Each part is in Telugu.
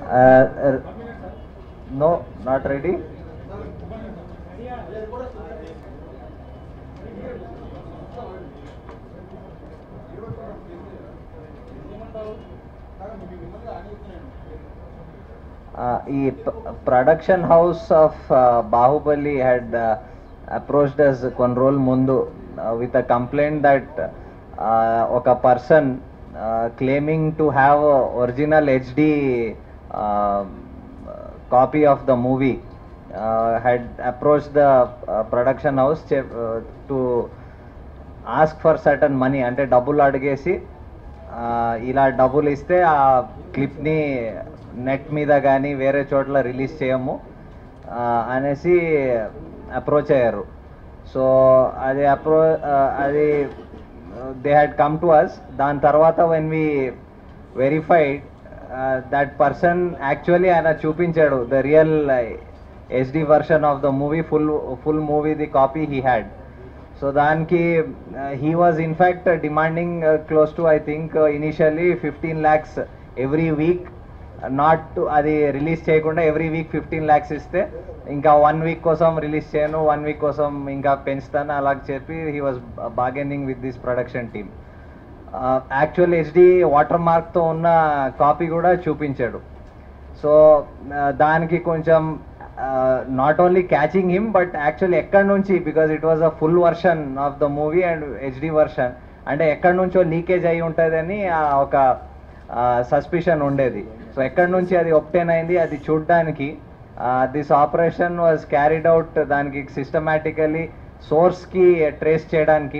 Uh, no, not ready. Uh, ఈ production house of Baahubali had approached us కొన్ని రోజుల ముందు విత్ అ కంప్లైంట్ దట్ ఒక person claiming to have original HD copy of the movie had approach the production house to ask for certain money అంటే డబ్బులు అడిగేసి ఆ, ఇలా డబ్బులు ఇస్తే ఆ క్లిప్ని నెట్ మీద కానీ వేరే చోట్ల రిలీజ్ చేయము ఆ, అనేసి అప్రోచ్ అయ్యారు సో అది అప్రో అది they had come to us దాని తర్వాత when we verified that person actually ఆయన చూపించాడు the real HD version of the movie full full movie the copy he had so దానికి he was in fact demanding close to I think initially fifteen lakhs every week not అది రిలీజ్ చేయకుండా ఎవ్రీ వీక్ ఫిఫ్టీన్ ల్యాక్స్ ఇస్తే ఇంకా వన్ వీక్ కోసం రిలీజ్ చేయను వన్ వీక్ కోసం ఇంకా పెంచుతాను అలా చెప్పి he was bargaining with this production team actual HD water మార్క్తో ఉన్న కాపీ కూడా చూపించాడు సో దానికి కొంచెం not only catching him but actually ఎక్కడి నుంచి because it was a full version of the movie and HD version అంటే ఎక్కడి నుంచో లీకేజ్ అయి ఉంటుందని ఆ ఒక సస్పిషన్ ఉండేది సో ఎక్కడి నుంచి అది ఒప్టెన్ అయింది అది చూడడానికి this operation was carried out దానికి సిస్టమేటికలీ సోర్స్కి ట్రేస్ చేయడానికి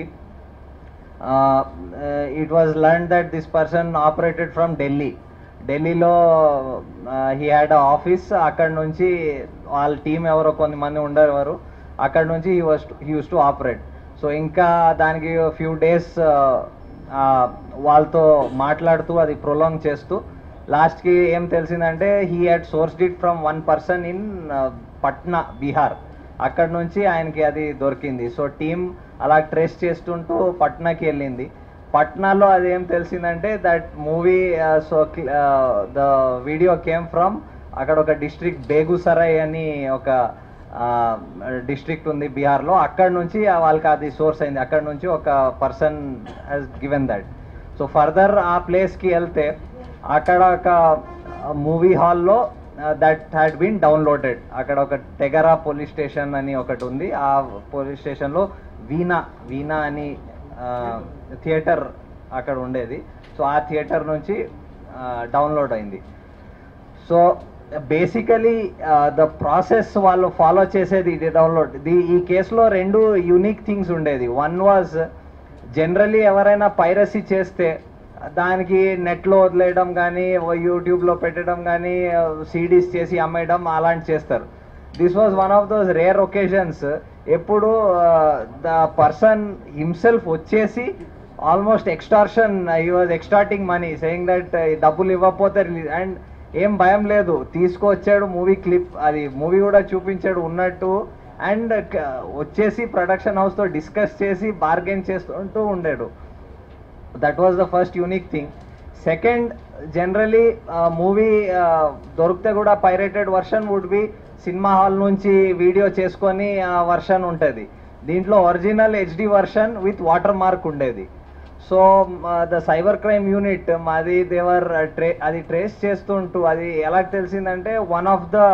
it was learn that this person operated from Delhi ఢిల్లీలో హీ హ్యాడ్ ఆఫీస్ అక్కడ నుంచి వాళ్ళ టీం ఎవరో కొంతమంది ఉండేవారు అక్కడ నుంచి he was he use to operate so ఇంకా దానికి ఫ్యూ డేస్ వాళ్ళతో మాట్లాడుతూ అది ప్రొలాంగ్ చేస్తూ లాస్ట్కి ఏం తెలిసిందంటే he had sourced it from one person in Patna Bihar అక్కడ నుంచి ఆయనకి అది దొరికింది సో టీం అలా ట్రేస్ చేస్తుంటూ పట్నాకి వెళ్ళింది పట్నాలో అది ఏం తెలిసిందంటే that movie so the video came from అక్కడ ఒక డిస్ట్రిక్ట్ బేగుసరాయ్ అని ఒక డిస్ట్రిక్ట్ ఉంది బీహార్లో అక్కడ నుంచి వాళ్ళకి అది సోర్స్ అయింది అక్కడ నుంచి ఒక person has given that so further ఆ ప్లేస్కి వెళ్తే అక్కడ ఒక మూవీ హాల్లో దట్ హ్యాడ్ బీన్ డౌన్లోడెడ్ అక్కడ ఒక టెగరా పోలీస్ స్టేషన్ అని ఒకటి ఉంది ఆ పోలీస్ స్టేషన్లో వీణా వీణా అని థియేటర్ అక్కడ ఉండేది సో ఆ థియేటర్ నుంచి డౌన్లోడ్ అయింది సో బేసికలీ ద ప్రాసెస్ వాళ్ళు ఫాలో చేసేది ఇది డౌన్లోడ్ ది ఈ కేసులో రెండు యూనిక్ థింగ్స్ ఉండేది వన్ వాజ్ జనరలీ ఎవరైనా పైరసీ చేస్తే దానికి నెట్లో వదిలేయడం కానీ యూట్యూబ్లో పెట్టడం కానీ సిడీస్ చేసి అమ్మేయడం అలాంటి చేస్తారు this was one of those rare occasions ఎప్పుడు ద పర్సన్ హిమ్సెల్ఫ్ వచ్చేసి almost extortion he was extorting money saying that డబ్బులు ఇవ్వకపోతే రిలీజ్ అండ్ ఏం భయం లేదు తీసుకొచ్చాడు మూవీ క్లిప్ అది మూవీ కూడా చూపించాడు ఉన్నట్టు అండ్ వచ్చేసి ప్రొడక్షన్ హౌస్తో డిస్కస్ చేసి బార్గెన్ చేస్తుంటూ ఉండాడు that was the first unique thing second generally movie దొరికితే కూడా pirated version would be cinema hall నుంచి వీడియో చేసుకొని వర్షన్ ఉంటుంది దీంట్లో original HD version with water mark ఉండేది so the cyber crime unit మాది దేవర్ ట్రే అది ట్రేస్ చేస్తుంటూ అది ఎలా తెలిసిందంటే one of the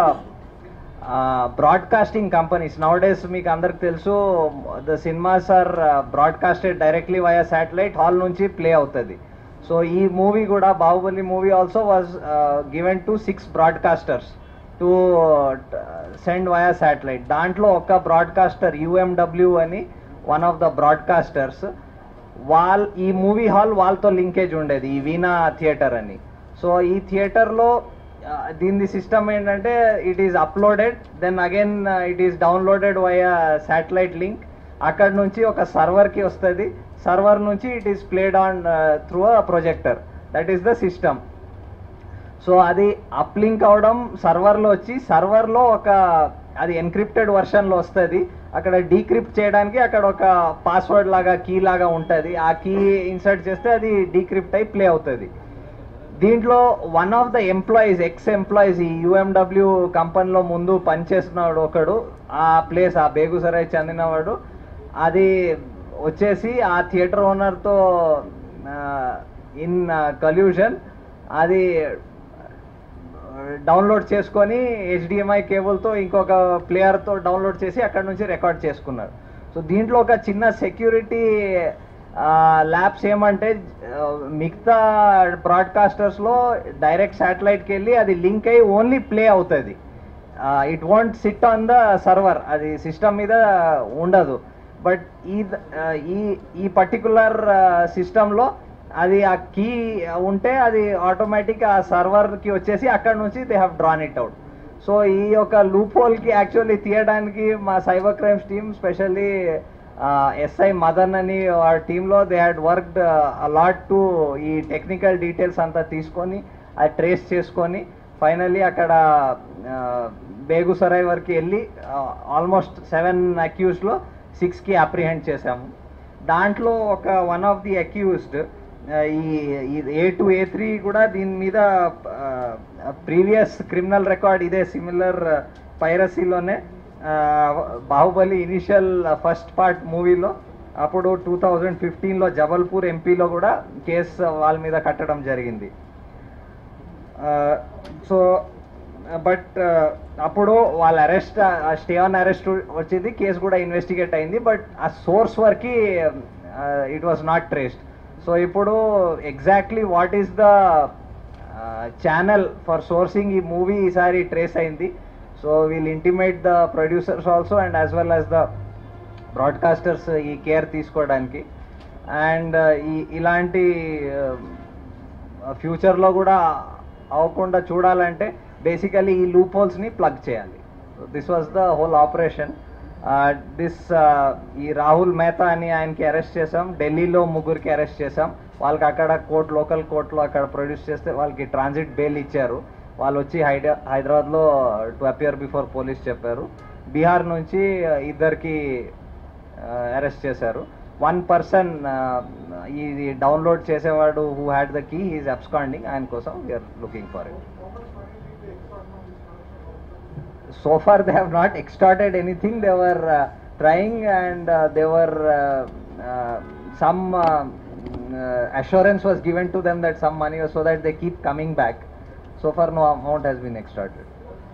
broadcasting companies nowadays మీకు అందరికి తెలుసు the cinemas are broadcasted directly via satellite hall నుంచి ప్లే అవుతుంది సో ఈ మూవీ కూడా Baahubali movie also was given to six broadcasters to send via satellite దాంట్లో ఒక బ్రాడ్కాస్టర్ యుఎండబ్ల్యూ అని వన్ ఆఫ్ ద బ్రాడ్కాస్టర్స్ వాళ్ళ ఈ మూవీ హాల్ వాళ్ళతో లింకేజ్ ఉండేది ఈ వీణా థియేటర్ అని సో ఈ థియేటర్లో దీని సిస్టమ్ ఏంటంటే it is uploaded then again it is downloaded via satellite link అక్కడ నుంచి ఒక సర్వర్కి వస్తుంది సర్వర్ నుంచి it is played on through a projector that is the system so అది అప్లింక్ అవడం సర్వర్లో వచ్చి సర్వర్లో ఒక అది ఎన్క్రిప్టెడ్ వర్షన్లో వస్తుంది అక్కడ డీక్రిప్ట్ చేయడానికి అక్కడ ఒక పాస్వర్డ్ లాగా కీ లాగా ఉంటుంది ఆ కీ ఇన్సర్ట్ చేస్తే అది డీక్రిప్ట్ అయి ప్లే అవుతుంది దీంట్లో one of the employees ex employees ఈ యుఎండబ్ల్యూ కంపెనీలో ముందు పనిచేస్తున్నాడు ఒకడు ఆ ప్లేస్ ఆ బేగుసరాయ్ చెందినవాడు అది వచ్చేసి ఆ థియేటర్ ఓనర్తో ఇన్ కల్యూషన్ అది డౌన్లోడ్ చేసుకొని హెచ్డిఎంఐ కేబుల్తో ఇంకొక ప్లేయర్తో డౌన్లోడ్ చేసి అక్కడ నుంచి రికార్డ్ చేసుకున్నారు సో దీంట్లో ఒక చిన్న సెక్యూరిటీ ల్యాబ్స్ ఏమంటే ఆ, మిగతా బ్రాడ్కాస్టర్స్లో డైరెక్ట్ శాటిలైట్కి వెళ్ళి అది లింక్ అయ్యి ఓన్లీ ప్లే అవుతుంది it want sit on the server అది సిస్టమ్ మీద ఉండదు బట్ ఈ ఆ, ఈ ఈ పర్టికులర్ సిస్టంలో అది ఆ కీ ఉంటే అది ఆటోమేటిక్ ఆ సర్వర్కి వచ్చేసి అక్కడ నుంచి they have drawn it out so ఈ యొక్క లూప్ హోల్కి యాక్చువల్లీ తీయడానికి మా cyber crimes team specially SI Madan అని ఆ టీంలో దే హ్యాడ్ వర్క్డ్ అలాట్ టు ఈ టెక్నికల్ డీటెయిల్స్ అంతా తీసుకొని అది ట్రేస్ చేసుకొని ఫైనల్లీ అక్కడ ఆ, బేగుసరాయ్ వరకు వెళ్ళి ఆల్మోస్ట్ సెవెన్ అక్యూస్లో సిక్స్కి అప్రిహెండ్ చేశాము దాంట్లో ఒక వన్ ఆఫ్ ది అక్యూస్డ్ ఈ ఏ టు ఏ త్రీ కూడా దీని మీద ప్రీవియస్ క్రిమినల్ రికార్డ్ ఇదే సిమిలర్ పైరసీలోనే బాహుబలి ఇనిషియల్ ఫస్ట్ పార్ట్ మూవీలో అప్పుడు టూ థౌజండ్ ఫిఫ్టీన్లో జబల్పూర్ ఎంపీలో కూడా కేసు వాళ్ళ మీద కట్టడం జరిగింది సో బట్ అప్పుడు వాళ్ళ అరెస్ట్ స్టే ఆన్ అరెస్ట్ వచ్చింది కేసు కూడా ఇన్వెస్టిగేట్ అయింది బట్ ఆ సోర్స్ వరకు it was not traced so ఇప్పుడు exactly what is the channel for sourcing ఈ మూవీ ఈసారి ట్రేస్ అయింది so we'll intimate the producers also and as well as the broadcasters ఈ కేర్ తీసుకోవడానికి అండ్ ఈ ఇలాంటి ఫ్యూచర్లో కూడా అవ్వకుండా చూడాలంటే బేసికలీ ఈ లూప్ హోల్స్ని ప్లగ్ చేయాలి this was the whole operation this ఈ రాహుల్ మెహతా అని ఆయనకి అరెస్ట్ చేసాం ఢిల్లీలో ముగ్గురికి అరెస్ట్ చేసాం వాళ్ళకి అక్కడ కోర్ట్ లోకల్ కోర్టులో అక్కడ ప్రొడ్యూస్ చేస్తే వాళ్ళకి ట్రాన్సిట్ బెయిల్ ఇచ్చారు వాళ్ళు వచ్చి హైద హైదరాబాద్లో టు అపియర్ బిఫోర్ పోలీస్ చెప్పారు బీహార్ నుంచి ఇద్దరికి అరెస్ట్ చేశారు వన్ పర్సన్ ఇది డౌన్లోడ్ చేసేవాడు who had the key is absconding ఆయన కోసం we're looking for it so far they have not extorted anything they were uh, trying and uh, they were uh, uh, some uh, uh, assurance was given to them that some money was so that they keep coming back so far no amount has been extorted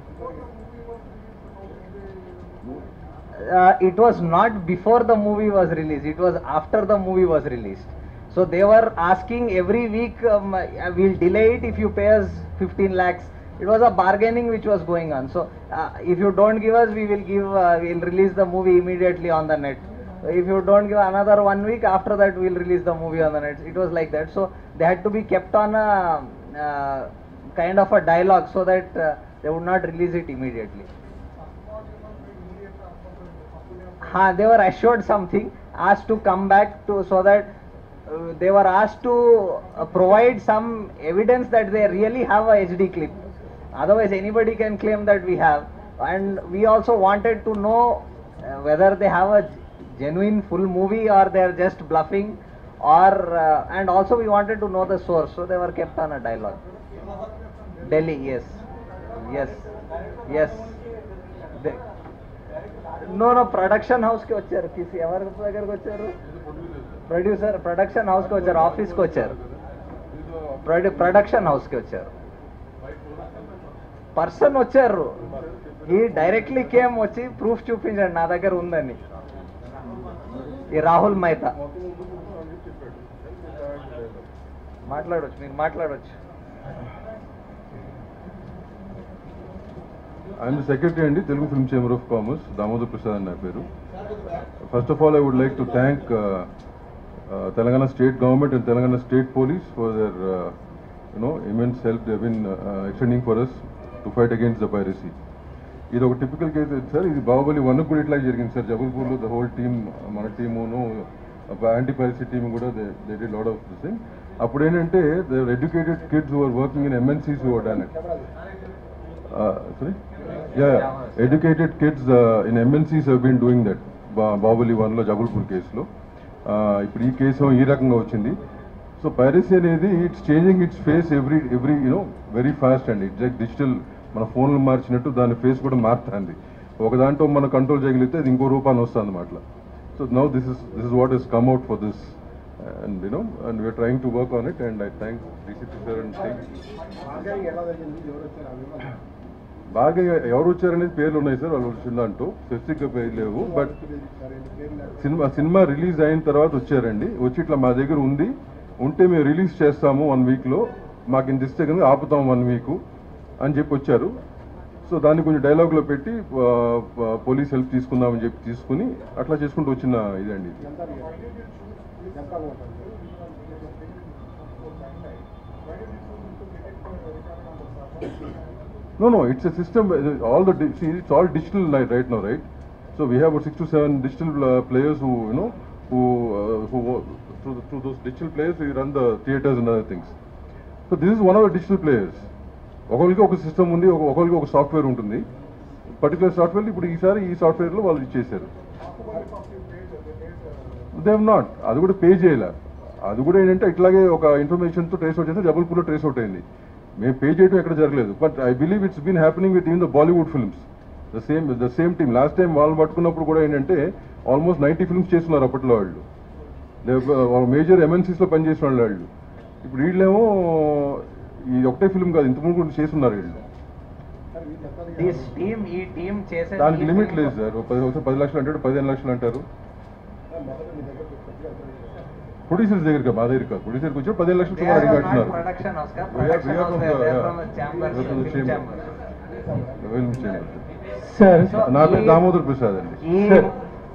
uh, it was not before the movie was released it was after the movie was released so they were asking every week um, uh, we'll delay it if you pay us 15 lakhs it was a bargaining which was going on so uh, if you don't give us we will give uh, we'll release the movie immediately on the net so if you don't give another one week after that we'll release the movie on the net it was like that so they had to be kept on a uh, kind of a dialogue so that uh, they would not release it immediately ha, they were assured something asked to come back to so that uh, they were asked to uh, provide some evidence that they really have a hd clip otherwise anybody can claim that we have and we also wanted to know uh, whether they have a genuine full movie or they are just bluffing or uh, and also we wanted to know the source so they were kept on a dialogue delhi yes yes yes they, no no production హౌస్కి వచ్చారు కిసి ఎవరి దగ్గరకు వచ్చారు ప్రొడ్యూసర్ ప్రొడక్షన్ హౌస్కి వచ్చారు ఆఫీస్కి వచ్చారు ప్రొడ్యూ ప్రొడక్షన్ హౌస్కి వచ్చారు పర్సన్ వచ్చారు ఈ డైరెక్ట్లీ కేమ్ వచ్చి ప్రూఫ్ చూపించండి నా దగ్గర ఉందని ఈ రాహుల్ మెహతా మాట్లాడవచ్చు మీరు మాట్లాడవచ్చు ఐఎమ్ ద సెక్రటరీ అండి Telugu film chamber of commerce Damodar Prasad అని నా పేరు first of all I would like to thank Telangana state government and Telangana state police for their you know immense help they been extending for us to fight against the piracy ఇది ఒక టిపికల్ కేసు సార్ ఇది బాహుబలి వన్ కూడా ఇట్లా జరిగింది సార్ జబల్పూర్లో ద హోల్ టీమ్ మన టీమును యాంటీ పైరసీ టీమ్ కూడా they they the lot of this thing అప్పుడు ఏంటంటే the educated kids are working in MNCs who done it sorry yeah educated kids uh, in MNCs have been doing that బా- బాహుబలి వన్లో జబల్పూర్ కేసులో ఇప్పుడు ఈ కేసు ఈ రకంగా వచ్చింది సో పైరసీ అనేది it's changing it's face every every you know very fast అండి ఇట్స్ లైక్ డిజిటల్ మన ఫోన్లు మార్చినట్టు దాని ఫేస్ కూడా మారుతుంది ఒక దాంట్లో మనం కంట్రోల్ చేయగలిగితే అది ఇంకో రూపాన్ని వస్తుంది అన్నమాట so now this is this is what is come out for this and you know and we're trying to work on it and I thank DCP sir and thank బాగా ఎవరు వచ్చారనేది పేర్లు ఉన్నాయి సార్ వాళ్ళు వచ్చిన దాంట్లో స్పెసిఫిక్గా పేర్లు లేవు బట్ సినిమా సినిమా రిలీజ్ అయిన తర్వాత వచ్చారండి వచ్చి ఇట్లా మా దగ్గర ఉంది ఉంటే మేము రిలీజ్ చేస్తాము వన్ వీక్లో మాకు ఇంత ఇస్తే కనుక ఆపుతాం వన్ వీక్ అని చెప్పి వచ్చారు సో దాన్ని కొంచెం డైలాగ్లో పెట్టి ఆ, ఆ, పోలీస్ హెల్ప్ తీసుకుందామని చెప్పి తీసుకుని అట్లా చేసుకుంటూ వచ్చిన ఇదండి ఇది No, no, it's a system, uh, all the, di- see, it's all digital right, right now, right? So we have about six to seven digital uh, players who, you know, who, uh, who, wo- through, the, through those digital players, we run the theaters and other things. So this is one of the digital players. ఒకరికి ఒక సిస్టమ్ ఉంది ఒక- ఒకరికి ఒక సాఫ్ట్వేర్ ఉంటుంది పర్టికులర్ సాఫ్ట్వేర్ ఇప్పుడు ఈసారి ఈ సాఫ్ట్వేర్లో వాళ్ళు ఇచ్చేసారు దేవ్ నాట్ అది కూడా పే చేయలే అది కూడా ఏంటంటే ఇట్లాగే ఒక ఇన్ఫర్మేషన్తో ట్రేస్ అవుట్ చేస్తే జబల్పూర్లో ట్రేస్ అవుట్ అయింది మేము పే చేయడం ఎక్కడ జరగలేదు but I believe it's been happening with in the Bollywood films the same the same team last time వాళ్ళు పట్టుకున్నప్పుడు కూడా ఏంటంటే ఆల్మోస్ట్ నైంటీ ఫిల్మ్స్ చేస్తున్నారు అప్పట్లో వాళ్ళు వాళ్ళు మేజర్ ఎంఎన్సీస్లో పనిచేసిన వాళ్ళు వాళ్ళు ఇప్పుడు వీళ్ళేమో ఈ ఒకటే ఫిల్మ్ కాదు ఇంతకుముందు కూడా చేస్తున్నారు వీళ్ళు దిస్ టీమ్ ఈ టీమ్ చేసే దానికి ఈ లిమిట్ film- లేదు సార్ పది ఒకసారి పది లక్షలు అంటారు పదిహేను లక్షలు అంటారు ప్రొడ్యూసర్స్ దగ్గర మా దగ్గర కాదు ప్రొడ్యూసర్కి వచ్చి పదిహేను లక్షలు They సుమారు are అడిగి not అంటున్నారు production house, ka? We are- we Production are house, from they are- the- they are yeah. from the chambers, We are from the film chamber. chambers. Film chamber. Sir So, నా పేరు ఈ- దామోదర్ ప్రసాద్ అండి ఈ సార్.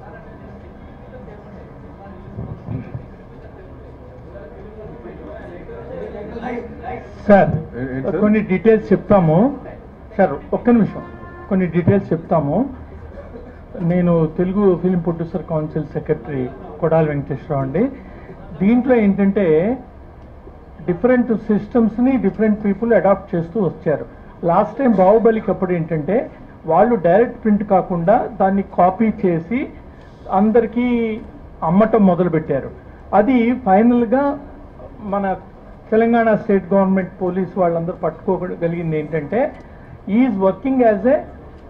సార్ ఏ- ఏంటి సార్? కొన్ని డీటెయిల్స్ చెప్తాము సార్ ఒక్క నిమిషం కొన్ని డీటెయిల్స్ చెప్తాము నేను Telugu film producer council secretary Kodali Venkateswara Rao అండి దీంట్లో ఏంటంటే డిఫరెంట్ సిస్టమ్స్ని డిఫరెంట్ పీపుల్ అడాప్ట్ చేస్తూ వచ్చారు లాస్ట్ టైం బాహుబలికి అప్పుడు ఏంటంటే వాళ్ళు డైరెక్ట్ ప్రింట్ కాకుండా దాన్ని కాపీ చేసి అందరికీ అమ్మటం మొదలుపెట్టారు అది ఫైనల్గా మన తెలంగాణ స్టేట్ గవర్నమెంట్ పోలీస్ వాళ్ళందరూ పట్టుకోగలిగింది ఏంటంటే is working as a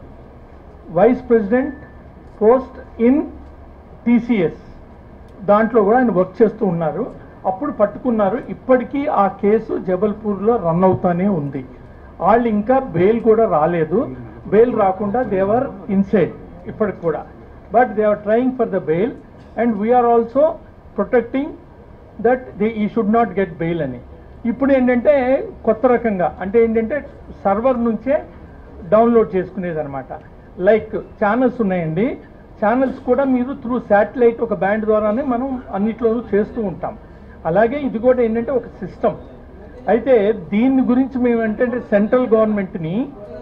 vice president post in TCS దాంట్లో కూడా ఆయన వర్క్ చేస్తూ ఉన్నారు అప్పుడు పట్టుకున్నారు ఇప్పటికీ ఆ కేసు జబల్పూర్లో రన్ అవుతానే ఉంది వాళ్ళు ఇంకా బెయిల్ కూడా రాలేదు బెయిల్ రాకుండా దేవర్ ఇన్సైడ్ ఇప్పటికి కూడా but they are trying for the bail and we're also protecting that they ఈ షుడ్ నాట్ గెట్ బెయిల్ అని ఇప్పుడు ఏంటంటే కొత్త రకంగా అంటే ఏంటంటే సర్వర్ నుంచే డౌన్లోడ్ చేసుకునేది అనమాట లైక్ ఛానల్స్ ఉన్నాయండి ఛానల్స్ కూడా మీరు త్రూ శాటిలైట్ ఒక బ్యాండ్ ద్వారానే మనం అన్నిట్లోనూ చేస్తూ ఉంటాం అలాగే ఇది కూడా ఏంటంటే ఒక సిస్టమ్ అయితే దీని గురించి మేము ఏంటంటే సెంట్రల్ గవర్నమెంట్ని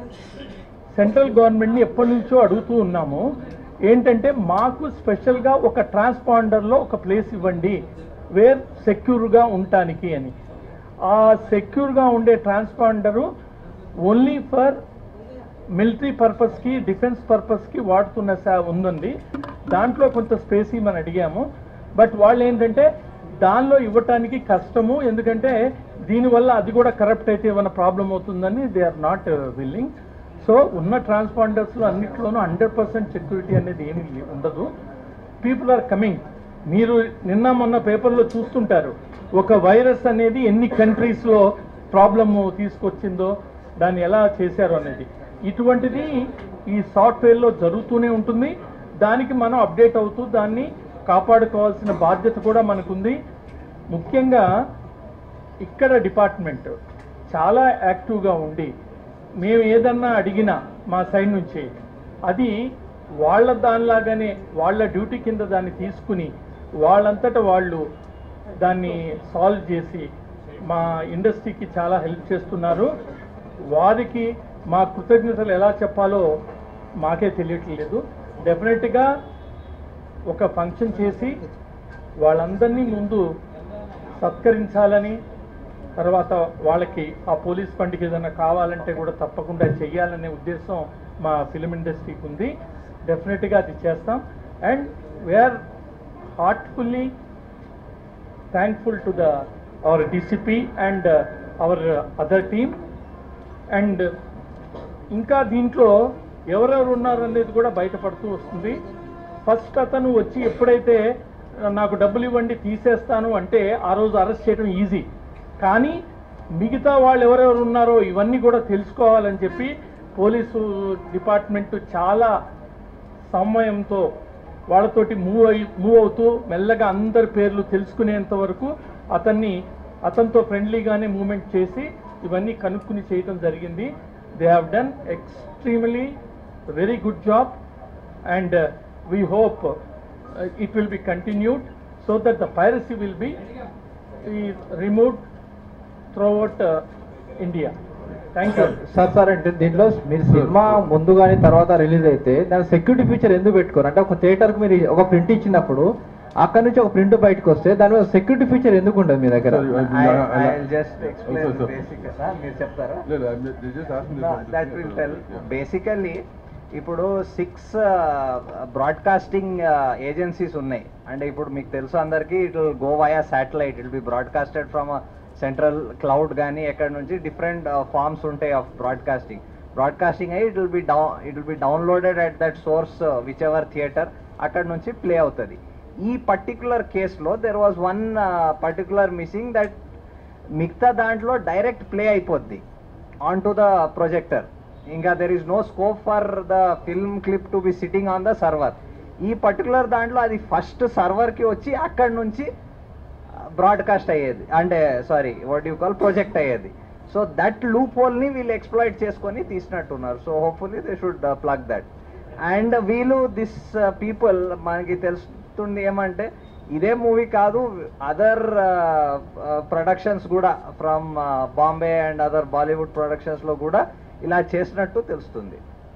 సెంట్రల్ గవర్నమెంట్ని ఎప్పటి నుంచో అడుగుతూ ఉన్నాము ఏంటంటే మాకు స్పెషల్గా ఒక ట్రాన్స్పాండర్లో ఒక ప్లేస్ ఇవ్వండి వేర్ సెక్యూర్గా ఉండటానికి అని ఆ సెక్యూర్గా ఉండే ట్రాన్స్పాండరు ఓన్లీ ఫర్ మిలిటరీ పర్పస్కి డిఫెన్స్ పర్పస్కి వాడుతున్న సా ఉందండి దాంట్లో కొంత స్పేస్ మనం అడిగాము బట్ వాళ్ళు ఏంటంటే దానిలో ఇవ్వటానికి కష్టము ఎందుకంటే దీనివల్ల అది కూడా కరప్ట్ అయితే ఏమైనా ప్రాబ్లం అవుతుందని they are not willing so ఉన్న ట్రాన్స్పాండర్స్లో అన్నిట్లోనూ హండ్రెడ్ పర్సెంట్ సెక్యూరిటీ అనేది ఏమీ లే- ఉండదు పీపుల్ ఆర్ కమింగ్ మీరు నిన్న మొన్న పేపర్లో చూస్తుంటారు ఒక వైరస్ అనేది ఎన్ని కంట్రీస్లో ప్రాబ్లము తీసుకొచ్చిందో దాన్ని ఎలా చేశారు అనేది ఇటువంటిది ఈ సాఫ్ట్వేర్లో జరుగుతూనే ఉంటుంది దానికి మనం అప్డేట్ అవుతూ దాన్ని కాపాడుకోవాల్సిన బాధ్యత కూడా మనకుంది ముఖ్యంగా ఇక్కడ డిపార్ట్మెంట్ చాలా యాక్టివ్గా ఉండి మేము ఏదన్నా అడిగినా మా సైడ్ నుంచి అది వాళ్ళ దానిలాగానే వాళ్ళ డ్యూటీ కింద దాన్ని తీసుకుని వాళ్ళంతట వాళ్ళు దాన్ని సాల్వ్ చేసి మా ఇండస్ట్రీకి చాలా హెల్ప్ చేస్తున్నారు వారికి మా కృతజ్ఞతలు ఎలా చెప్పాలో మాకే తెలియట్లేదు డెఫినెట్గా ఒక ఫంక్షన్ చేసి వాళ్ళందరినీ ముందు సత్కరించాలని తర్వాత వాళ్ళకి ఆ పోలీస్ ఫండ్కి ఏదైనా కావాలంటే కూడా తప్పకుండా చెయ్యాలనే ఉద్దేశం మా ఫిలిం ఇండస్ట్రీకి ఉంది డెఫినెట్గా అది చేస్తాం and we're heartfully thankful to the our DCP and our other team and ఇంకా దీంట్లో ఎవరెవరు ఉన్నారు అనేది కూడా బయటపడుతూ వస్తుంది ఫస్ట్ అతను వచ్చి ఎప్పుడైతే నాకు డబ్బులు ఇవ్వండి తీసేస్తాను అంటే ఆ రోజు అరెస్ట్ చేయడం ఈజీ కానీ మిగతా వాళ్ళు ఎవరెవరు ఉన్నారో ఇవన్నీ కూడా తెలుసుకోవాలని చెప్పి పోలీసు డిపార్ట్మెంట్ చాలా సమయంతో వాళ్ళతోటి మూవ్ అయి మూవ్ అవుతూ మెల్లగా అందరి పేర్లు తెలుసుకునేంత వరకు అతన్ని అతనితో ఫ్రెండ్లీగానే మూమెంట్ చేసి ఇవన్నీ కనుక్కుని చేయటం జరిగింది they have done extremely very good job and we hope it will be continued so that the piracy will be removed throughout India thank you sir sir అంటే దీంట్లో మీరు సినిమా ముందు కానీ తర్వాత రిలీజ్ అయితే దాని సెక్యూరిటీ ఫీచర్ ఎందుకు పెట్టుకోరు అంటే ఒక థియేటర్కి మీరు ఒక ప్రింట్ ఇచ్చినప్పుడు అక్కడ నుంచి ఒక ప్రింట్ బయటకు వస్తే దాని మీద సెక్యూరిటీ ఫీచర్ ఎందుకు ఉండదు మీ దగ్గర just explain Okay, sir. Basic మీరు చెప్తారా లేదు just ask me that will tell basically ఇప్పుడు సిక్స్ బ్రాడ్కాస్టింగ్ ఏజెన్సీస్ ఉన్నాయి అంటే ఇప్పుడు మీకు తెలుసు అందరికీ it will go via satellite it be broadcasted from central cloud కానీ ఎక్కడ నుంచి డిఫరెంట్ ఫార్మ్స్ ఉంటాయి ఆఫ్ బ్రాడ్కాస్టింగ్ బ్రాడ్కాస్టింగ్ అయ్యి it will be down it will be downloaded at that source whichever theatre అక్కడ నుంచి ప్లే అవుతుంది ఈ పర్టికులర్ కేసులో there was one particular missing that మిగతా దాంట్లో డైరెక్ట్ ప్లే అయిపోద్ది ఆన్ టు ద ప్రొజెక్టర్ ఇంకా there is no scope for the film clip to be sitting on the server ఈ పర్టికులర్ దాంట్లో అది ఫస్ట్ సర్వర్కి వచ్చి అక్కడి నుంచి బ్రాడ్కాస్ట్ అయ్యేది అంటే sorry what you call project అయ్యేది సో దట్ లూప్ హోల్ని వీళ్ళు ఎక్స్ప్లాయిట్ చేసుకొని తీసినట్టున్నారు so hopefully they should plug that and వీళ్ళు దిస్ పీపుల్ మనకి తెలుస్తుంది ఏమంటే ఇదే మూవీ కాదు అదర్ ప్రొడక్షన్స్ కూడా from Bombay and other Bollywood ప్రొడక్షన్స్లో కూడా ఇలా చేసినట్టు తెలుస్తుంది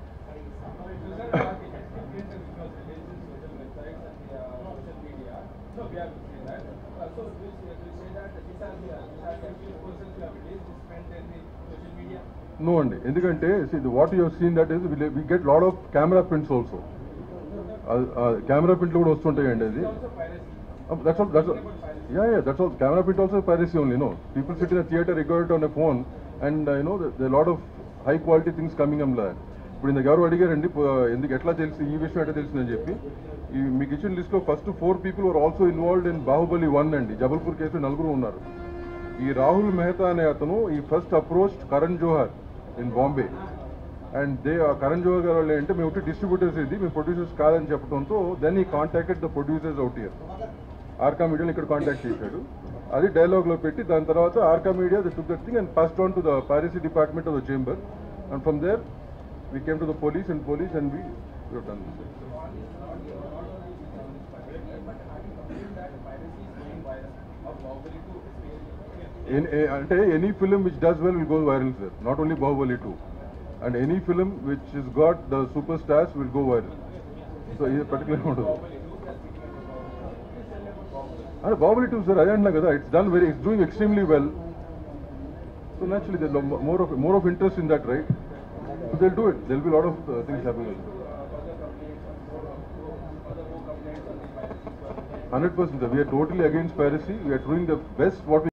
నో అండి ఎందుకంటే what you seen that is we get lot of camera prints also camera ప్రింట్లు కూడా వస్తుంటాయండి అది that's all that's yeah yeah that's all camera print also piracy only no people sit in theatre record on a phone and you know the lot of high quality things coming um లా ఇప్పుడు ఇందాక ఎవరు అడిగారండి ప- ఎందుకు ఎట్లా తెలిసి ఈ విషయం ఎట్లా తెలిసిందని చెప్పి ఈ మీకు ఇచ్చిన లిస్ట్ లో first four people were also involved in Baahubali one అండి జబల్పూర్ కేసులో నలుగురు ఉన్నారు ఈ రాహుల్ మెహతా అనే అతను he first approach Karan Johar in Bombay and they Karan Johar గారు వాళ్ళు ఏంటంటే మేము డిస్ట్రిబ్యూటర్స్ ఇది మేము ప్రొడ్యూసర్స్ కాదని చెప్పడంతో then he contacted the producers out here Arka మీడియాని ఇక్కడ కాంటాక్ట్ చేశాడు అది డైలాగ్ లో పెట్టి దాని తర్వాత Arka Media the took that thing and passed on to the piracy department of the chamber and from there we came to the police and police and we done In, eh, అంటే any film which does well will go viral sir not only Baahubali two and any film which is got the super stars will go viral so ఇది పర్టికులర్ ఉండదు అదే బాహుబలి టూ సార్ అదే అంటున్నా కదా it's done very it's doing extremely well so naturally more of more of interest in that right so they'll do it they'll be lot of things happening hundred percent we're totally against piracy we're doing the best what